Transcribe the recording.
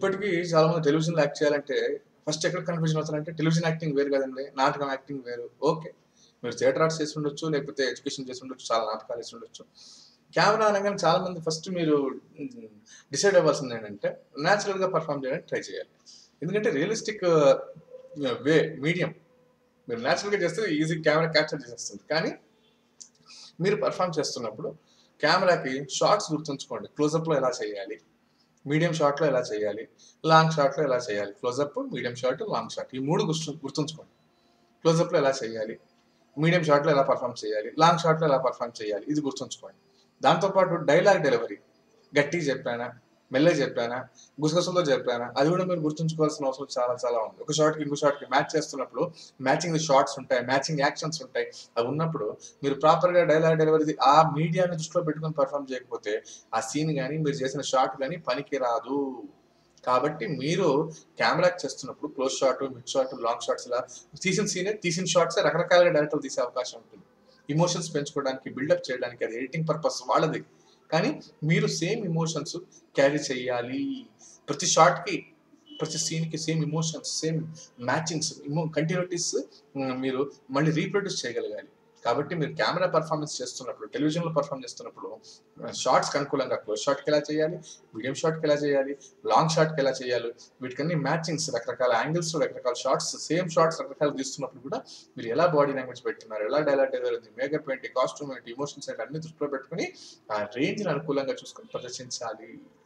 ఇప్పటికీ చాలా మంది టెలివిజన్లో యాక్ట్ చేయాలంటే ఫస్ట్ ఎక్కడ కన్ఫ్యూజన్ అవుతారంటే టెలివిజన్ యాక్టింగ్ వేరు కదండి నాటకం యాక్టింగ్ వేరు ఓకే మీరు థియేటర్ ఆర్ట్స్ చేసి ఉండొచ్చు లేకపోతే ఎడ్యుకేషన్ చేసి ఉండొచ్చు చాలా నాటకాలు చేసి ఉండొచ్చు కెమెరా అనగానే చాలా మంది ఫస్ట్ మీరు డిసైడ్ అవ్వాల్సింది ఏంటంటే న్యాచురల్గా పర్ఫామ్ చేయడానికి ట్రై చేయాలి ఎందుకంటే రియలిస్టిక్ వే మీడియం మీరు న్యాచురల్గా చేస్తే ఈజీ కెమెరా క్యాప్చర్ చేసేస్తుంది కానీ మీరు పర్ఫామ్ చేస్తున్నప్పుడు కెమెరాకి షార్ట్స్ గుర్తుంచుకోండి క్లోజప్లో ఎలా చేయాలి మీడియం షాట్లో ఎలా చేయాలి లాంగ్ షాట్లో ఎలా చేయాలి close up medium shot long shot ఈ మూడు గుర్తు గుర్తుంచుకోండి క్లోజప్లో ఎలా చేయాలి మీడియం షాట్లో ఎలా పర్ఫామ్ చేయాలి లాంగ్ షాట్లో ఎలా పర్ఫామ్ చేయాలి ఇది గుర్తుంచుకోండి దాంతోపాటు డైలాగ్ డెలివరీ గట్టిగా చెప్పానా మెల్లగా చెప్పానా గుసగుసలతో చెప్పానా అది కూడా మీరు గుర్తుంచుకోవాల్సిన అవసరం చాలా చాలా ఉంది ఒక షాట్కి ఇంకో షాట్కి మ్యాచ్ చేస్తున్నప్పుడు మ్యాచింగ్ షార్ట్స్ ఉంటాయి మ్యాచింగ్ యాక్షన్స్ ఉంటాయి అవి ఉన్నప్పుడు మీరు ప్రాపర్గా డైలాగ్ డెలివరీ ఆ మీడియాని దృష్టిలో పెట్టుకొని పర్ఫామ్ చేయకపోతే ఆ సీన్ కానీ మీరు చేసిన షాట్ కానీ పనికి రాదు కాబట్టి మీరు కెమెరాకి చేస్తున్నప్పుడు close shot mid shot long shots ఇలా తీసిన సీనే తీసిన షాట్స్ రకరకాలుగా డైరెక్టర్ తీసే అవకాశం ఉంటుంది ఇమోషన్స్ పెంచుకోవడానికి బిల్డప్ చేయడానికి అది ఎడిటింగ్ పర్పస్ వాళ్ళది కానీ మీరు సేమ్ ఇమోషన్స్ క్యారీ చేయాలి ప్రతి షాట్కి ప్రతి సీన్కి సేమ్ ఇమోషన్స్ సేమ్ మ్యాచింగ్స్ ఇమో కంటిన్యూటీస్ మీరు మళ్ళీ రీప్రొడ్యూస్ చేయగలగాలి కాబట్టి మీరు కెమెరా పర్ఫార్మెన్స్ చేస్తున్నప్పుడు టెలివిజన్లో పర్ఫామ్ చేస్తున్నప్పుడు షార్ట్స్కి అనుకూలంగా క్లోజ్ షాట్కి ఎలా చేయాలి మీడియం షాట్కి ఎలా చేయాలి లాంగ్ షాట్కి ఎలా చేయాలి వీటికన్నీ మ్యాచింగ్స్ రకరకాల యాంగిల్స్ రకరకాల షార్ట్స్ సేమ్ షార్ట్స్ రకరకాలు తీస్తున్నప్పుడు కూడా మీరు ఎలా బాడీ లాంగ్వేజ్ పెట్టున్నారు ఎలా డైలాగ్ డెలివరీ మేకప్ ఏంటి కాస్ట్యూమ్ ఏంటి ఇమోషన్స్ ఏంటి అన్ని దృష్టిలో పెట్టుకుని ఆ రేంజ్ని అనుకూలంగా చూసుకొని ప్రదర్శించాలి